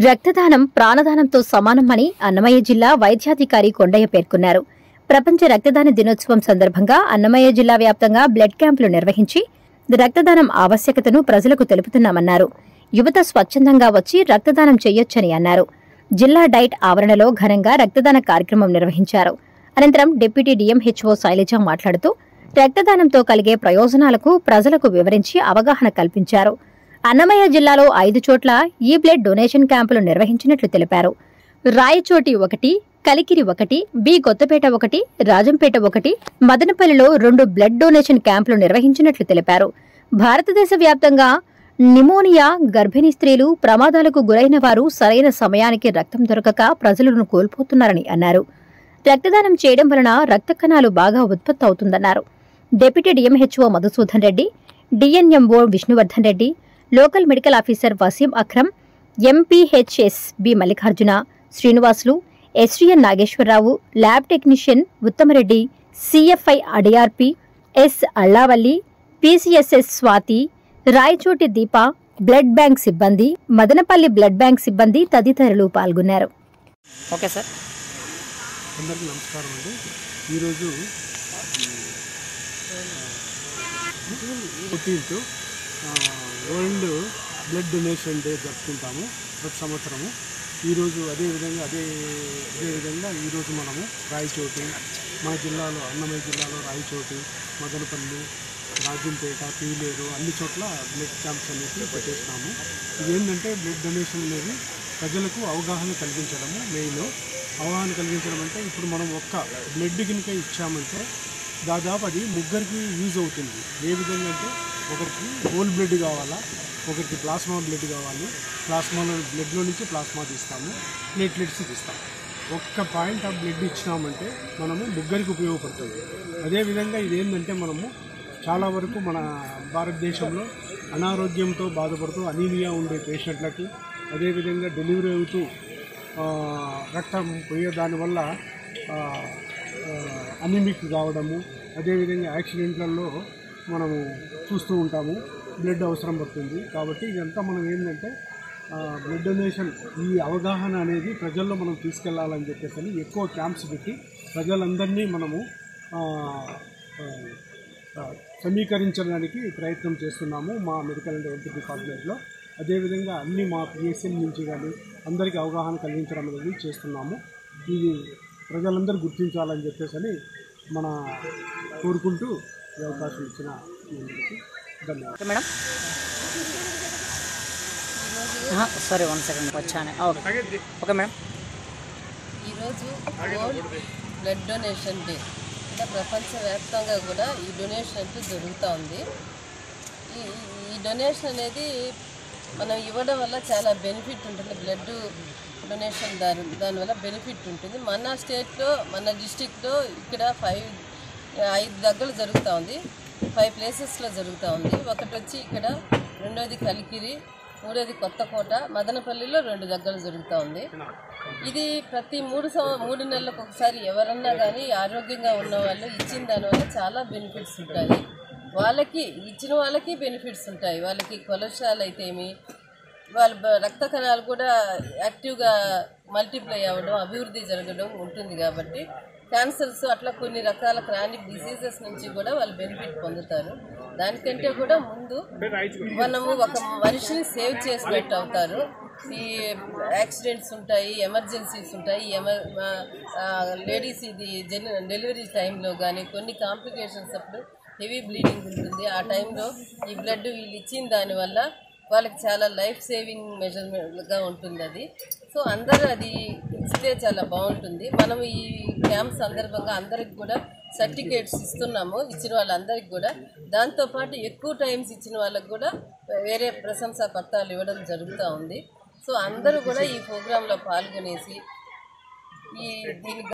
రక్తదానం ప్రాణదానంతో సమానమని అన్నమయ్య జిల్లా వైద్యాధికారి కొండయ్య పేర్కొన్నారు ప్రపంచ రక్తదాన దినోత్సవం సందర్భంగా అన్నమయ్య జిల్లా వ్యాప్తంగా బ్లడ్ క్యాంపులు నిర్వహించి రక్తదానం ఆవశ్యకతను ప్రజలకు తెలుపుతున్నామన్నారు యువత స్వచ్ఛందంగా వచ్చి రక్తదానం చేయొచ్చని అన్నారు జిల్లా డైట్ ఆవరణలో ఘనంగా రక్తదాన కార్యక్రమం నిర్వహించారు అనంతరం డిప్యూటీ డీఎంహెచ్ఓ శైలజ మాట్లాడుతూ రక్తదానంతో కలిగే ప్రయోజనాలకు ప్రజలకు వివరించి అవగాహన కల్పించారు అన్నమయ్య జిల్లాలో ఐదు చోట్ల ఈ బ్లడ్ డొనేషన్ క్యాంపులు నిర్వహించినట్లు తెలిపారు రాయచోటి ఒకటి కలికిరి ఒకటి బి కొత్తపేట ఒకటి రాజంపేట ఒకటి మదనపల్లిలో రెండు బ్లడ్ డొనేషన్ క్యాంపులు నిర్వహించినట్లు తెలిపారు భారతదేశ వ్యాప్తంగా నిమోనియా గర్భిణీ స్త్రీలు ప్రమాదాలకు గురైన వారు సరైన సమయానికి రక్తం దొరకక ప్రజలను కోల్పోతున్నారని అన్నారు రక్తదానం చేయడం వలన రక్త కణాలు బాగా ఉత్పత్తి అవుతుందన్నారు deputy DMHO Madhusudan Reddy DNMO Vishnuvardhan Reddy local medical officer Waseem Akram MPHS B Mallikarjuna Srinivasulu STN Nageswararao lab technician Uttamareddy CFI ADRP S Allavalli PCSS Swathi Rayachoti Deepa blood bank సిబ్బంది మదనపల్లి బ్లడ్ బ్యాంక్ సిబ్బంది తదితరులు పాల్గొన్నారు ఓకే సార్ అందరికీ నమస్కారం అండి ఈరోజు fourteenth world blood donation day జరుపుకుంటాము ప్రతి సంవత్సరము ఈరోజు అదే విధంగా అదే అదే విధంగా ఈరోజు మనము రాయచోటి మా జిల్లాలో అన్నమయ్య జిల్లాలో రాయచోటి మదనపల్లి రాజంపేట పీలేరు అన్ని చోట్ల బ్లడ్ క్యాంప్స్ అనేవి పెట్టేసినాము ఇదేంటంటే బ్లడ్ డొనేషన్ అనేది ప్రజలకు అవగాహన కలిగించడము మెయిన్ అవగాహన కలిగించడం అంటే ఇప్పుడు మనం ఒక్క బ్లడ్ కనుక ఇచ్చామంటే దాదాపు అది ముగ్గురికి యూజ్ అవుతుంది ఏ విధంగా అంటే ఒకరికి హోల్ బ్లడ్ కావాలా ఒకరికి ప్లాస్మా బ్లడ్ కావాలి ప్లాస్మాలో బ్లడ్లో నుంచి ప్లాస్మా తీస్తాము ప్లేట్లెట్స్ తీస్తాము ఒక్క పాయింట్ ఆఫ్ బ్లడ్ ఇచ్చినామంటే మనము ముగ్గురికి ఉపయోగపడుతుంది అదేవిధంగా ఇదేంటంటే మనము చాలా వరకు మన భారతదేశంలో అనారోగ్యంతో బాధపడుతూ అనీమియా ఉండే పేషెంట్లకి అదేవిధంగా డెలివరీ అవుతూ ఆ, రక్తం పోయే దానివల్ల అనిమిక్ కావడము అదేవిధంగా యాక్సిడెంట్లలో మనము చూస్తూ ఉంటాము బ్లడ్ అవసరం పడుతుంది కాబట్టి ఇదంతా మనం ఏంటంటే బ్లడ్ డొనేషన్ ఈ అవగాహన అనేది ప్రజల్లో మనం తీసుకెళ్లాలని చెప్పేసి అని ఎక్కువ క్యాంప్స్ పెట్టి ప్రజలందరినీ మనము ఆ, ఆ, ఆ, సమీకరించడానికి ప్రయత్నం చేస్తున్నాము మా మెడికల్ అండ్ హెల్త్ డిపార్ట్మెంట్లో అదేవిధంగా అన్ని మా పిఎస్ఎల్ నుంచి కానీ అందరికీ అవగాహన కలిగించడం అనేది చేస్తున్నాము ఇది ప్రజలందరూ గుర్తించాలని చెప్పేసి అని మన కోరుకుంటూ ఈ అవకాశం ఇచ్చిన మీ అందరికీ ధన్యవాదాలు ఓకే మేడం సరే వన్ సెకండ్ వచ్చాను ఓకే ఓకే మేడం ఈరోజు వరల్డ్ బ్లడ్ డొనేషన్ డే అంటే ప్రపంచవ్యాప్తంగా కూడా ఈ డొనేషన్ అంటూ జరుగుతూ ఉంది ఈ ఈ డొనేషన్ అనేది మనం ఇవ్వడం వల్ల చాలా బెనిఫిట్ ఉంటుంది బ్లడ్ డొనేషన్ దాని దానివల్ల బెనిఫిట్ ఉంటుంది మన స్టేట్లో మన డిస్టిక్లో ఇక్కడ ఫైవ్ ఐదు దగ్గరలు జరుగుతూ ఉంది ఫైవ్ ప్లేసెస్లో జరుగుతూ ఉంది ఒకటి వచ్చి ఇక్కడ రెండోది కలికిరి మూడోది కొత్తకోట మదనపల్లిలో రెండు దగ్గరలు జరుగుతూ ఉంది ఇది ప్రతి మూడు సంవ మూడు నెలలకు ఒకసారి ఎవరన్నా కానీ ఆరోగ్యంగా ఉన్న వాళ్ళు ఇచ్చిన దానివల్ల చాలా బెనిఫిట్స్ ఉంటాయి వాళ్ళకి ఇచ్చిన వాళ్ళకి బెనిఫిట్స్ ఉంటాయి వాళ్ళకి కొలెస్ట్రాల్ అయితే ఏమి వాళ్ళ బ- రక్త కణాలు కూడా యాక్టివ్గా మల్టిప్లై అవ్వడం అభివృద్ధి జరగడం ఉంటుంది కాబట్టి క్యాన్సర్స్ అట్లా కొన్ని రకాల క్రానిక్ డిసీజెస్ నుంచి కూడా వాళ్ళు బెనిఫిట్ పొందుతారు దానికంటే కూడా ముందు మనము ఒక మనిషిని సేవ్ చేసినట్టు అవుతారు ఈ యాక్సిడెంట్స్ ఉంటాయి ఎమర్జెన్సీస్ ఉంటాయి ఎమర్ లేడీస్ ఇది జెన్ డెలివరీ టైంలో కానీ కొన్ని కాంప్లికేషన్స్ అప్పుడు హెవీ బ్లీడింగ్ ఉంటుంది ఆ టైంలో ఈ బ్లడ్ వీళ్ళు ఇచ్చిన దానివల్ల వాళ్ళకి చాలా లైఫ్ సేవింగ్ మెజర్మెంట్గా ఉంటుంది అది సో అందరూ అది ఇస్తే చాలా బాగుంటుంది మనం ఈ క్యాంప్ సందర్భంగా అందరికి కూడా సర్టిఫికేట్స్ ఇస్తున్నాము ఇచ్చిన వాళ్ళందరికీ కూడా దాంతోపాటు ఎక్కువ టైమ్స్ ఇచ్చిన వాళ్ళకి కూడా వేరే ప్రశంసా పత్రాలు ఇవ్వడం జరుగుతూ ఉంది సో అందరూ కూడా ఈ ప్రోగ్రాంలో పాల్గొనేసి ఈ దీనికి